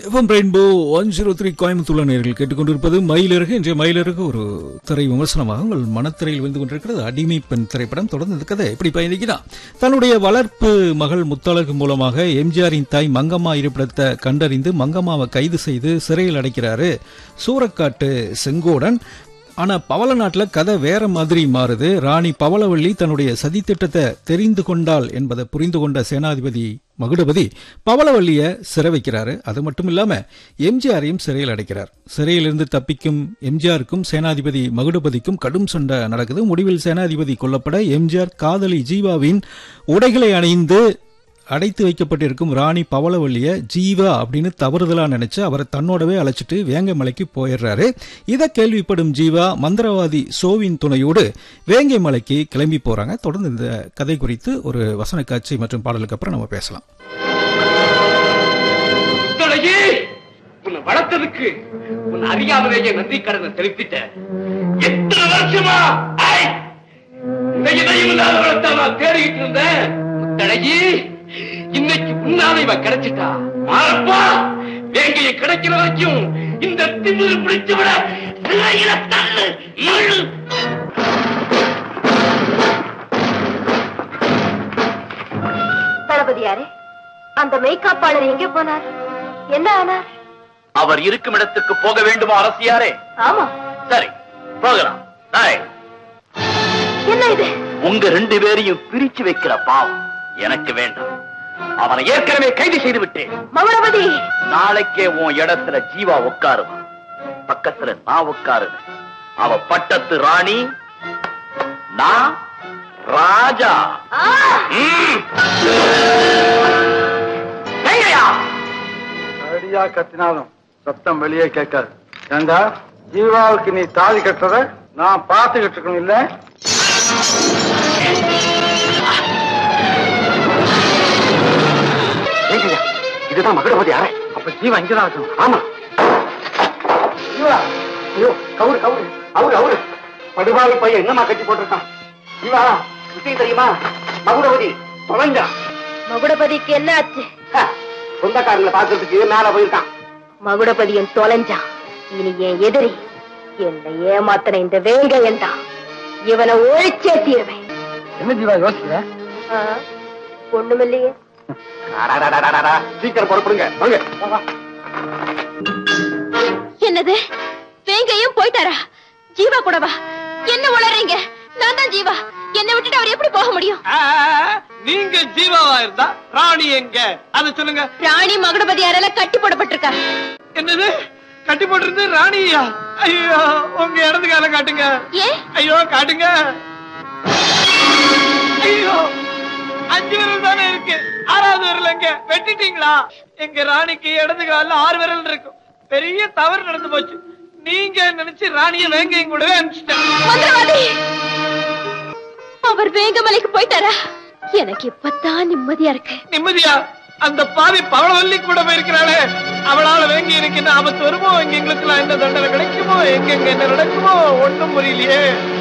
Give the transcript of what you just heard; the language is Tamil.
FM rainbow one zero three Coimbatore நேர்கள் கேட்டுக்கொண்டிருப்பது மயிலிறகு இன்றைய மயிலிறகு ஒரு திரை விமர்சனமாக உங்கள் மனத்திரையில் வந்து கொண்டிருக்கிறது அடிமை பெண் திரைப்படம் தொடர்ந்து இந்த கதை எப்படி பயணிக்கிறான் தன்னுடைய வளர்ப்பு மகள் முத்தழகு மூலமாக எம்ஜிஆரின் தாய் மங்கம்மா இருப்பிடத்தை கண்டறிந்து மங்கம்மாவை கைது செய்து சிறையில் அடைக்கிறாரு சூரக்காட்டு செங்கோடன் ஆனா பவள நாட்டுல கதை வேற மாதிரி மாறுது ராணி பவளவள்ளி தன்னுடைய சதித்திட்டத்தை தெரிந்து கொண்டாள் என்பதை புரிந்து கொண்ட சேனாதிபதி மகுடபதி பவளவள்ளிய சிறை வைக்கிறாரு அது மட்டும் இல்லாம எம்ஜிஆரையும் சிறையில் அடைக்கிறார் சிறையிலிருந்து தப்பிக்கும் எம்ஜிஆருக்கும் சேனாதிபதி மகுடபதிக்கும் கடும் சண்டை நடக்குது முடிவில் சேனாதிபதி கொல்லப்பட எம்ஜிஆர் காதலி ஜீவாவின் உடைகளை அணிந்து அடைத்து வைக்கப்பட்டிருக்கும் ராணி பவளவள்ளிய ஜீவா அப்படின்னு தவறுதலா நினைச்சு அவரை தன்னோடவே அழைச்சிட்டு வேங்கமலைக்கு போயிடுறாரு இதை கேள்விப்படும் ஜீவா மந்திரவாதி சோவின் துணையோடு வேங்கை மலைக்கு கிளம்பி போறாங்க தொடர்ந்து இந்த கதை குறித்து ஒரு வசன காட்சி மற்றும் பாடலுக்கு அப்புறம் நம்ம பேசலாம் துணையே உன்னை வளர்த்ததுக்கு உன் அறியாமலேயே நன்றி கடனை செலுத்திட்ட எத்தனை வருஷமா ஐ! இந்த இதயம் இல்லாத வளர்த்த நான் தேடிக்கிட்டு இருந்தேன் முத்தழகி இன்னைக்கு முன்னால இவ கிடைச்சிட்டா மாறப்பா வேங்கைய கிடைக்கிற வரைக்கும் இந்த திமிரு பிடிச்சு விட சிறையில தள்ளு முள்ளு தளபதியாரே அந்த மெய்காப்பாளர் எங்கே போனார் என்ன ஆனார் அவர் இருக்கும் இடத்துக்கு போக வேண்டுமா அரசியாரே ஆமா சரி போகலாம் டேய், என்ன இது உங்க ரெண்டு பேரையும் பிரிச்சு வைக்கிற பாவம் எனக்கு வேண்டாம் அவனை ஏற்கனவே கைது செய்து விட்டேன் மகுடபதி நாளைக்கே உன் இடத்துல ஜீவா உட்காருவான் பக்கத்துல நான் உட்காருவேன் அவ பட்டத்து ராணி நான் ராஜா ஆ! ம். எங்கயா? அடியா கத்தினாலும் சத்தம் வெளியே கேட்காது ஏண்டா ஜீவாவுக்கு நீ தாலி கட்டுறத நான் பார்த்துக்கிட்டு இருக்கணும் இல்ல ஏங்கய்யா, இதுதான் மகுடபதி அறை அப்ப ஜீவா இங்கதான் இருக்கணும் ஆமா ஜீவா ஐயோ கவுரு கவுரு அவரு அவரு படுபாவி பையன் என்னமா கட்டி போட்டிருக்கான் இவா விஷயம் தெரியுமா மகுடபதி தொலைஞ்சான் மகுடபதிக்கு என்ன ஆச்சு சொந்தக்காரங்களை பாக்குறதுக்கு மேல போயிருக்கான் மகுடபதியும் தொலைஞ்சான் இனி என் எதிரி என்னை ஏமாத்தன இந்த வேங்க என்றா இவனை ஒழிச்சே தீருவேன் என்ன ஜீவா யோசிக்கிற ஆ, ஒண்ணுமில்லையே அடடடடடடா, சீக்கிரம் புறப்படுங்க வாங்க என்னது வேங்கையும் போயிட்டாரா ஜீவா கூடவா என்ன உளறீங்க நான் தான் ஜீவா என்னை விட்டுட்டு அவர் எப்படி போக முடியும் நீங்க ஜீவாவா இருந்தா ராணி எங்க அத சொல்லுங்க ராணி மகுடபதி அறையில கட்டி போடப்பட்டிருக்கா என்னது கட்டி போட்டிருந்து ராணியா ஐயோ உங்க இடது கால காட்டுங்க ஏன் ஐயோ காட்டுங்க ஐயோ அஞ்சு விரல் தானே இருக்கு ஆறாவது விரல் எங்க வெட்டிட்டீங்களா எங்க ராணிக்கு இடது கால ஆறு விரல் இருக்கும் பெரிய தவறு நடந்து போச்சு நீங்க நினைச்சு ராணிய வேங்கையும் கூடவே அனுப்பிச்சிட்டேன் மந்திரவாதி அவர் வேங்கமலைக்கு போயிட்டாரா எனக்கு இப்பதான் நிம்மதியா இருக்கு நிம்மதியா அந்த பாவி பவளவல்லி கூட போயிருக்கிறாளே அவளால வேங்கி எனக்கு என்ன ஆபத்து வருமோ எங்க எங்களுக்கு என்ன தண்டனை கிடைக்குமோ எங்க எங்க என்ன நடக்குமோ ஒண்ணும் புரியலையே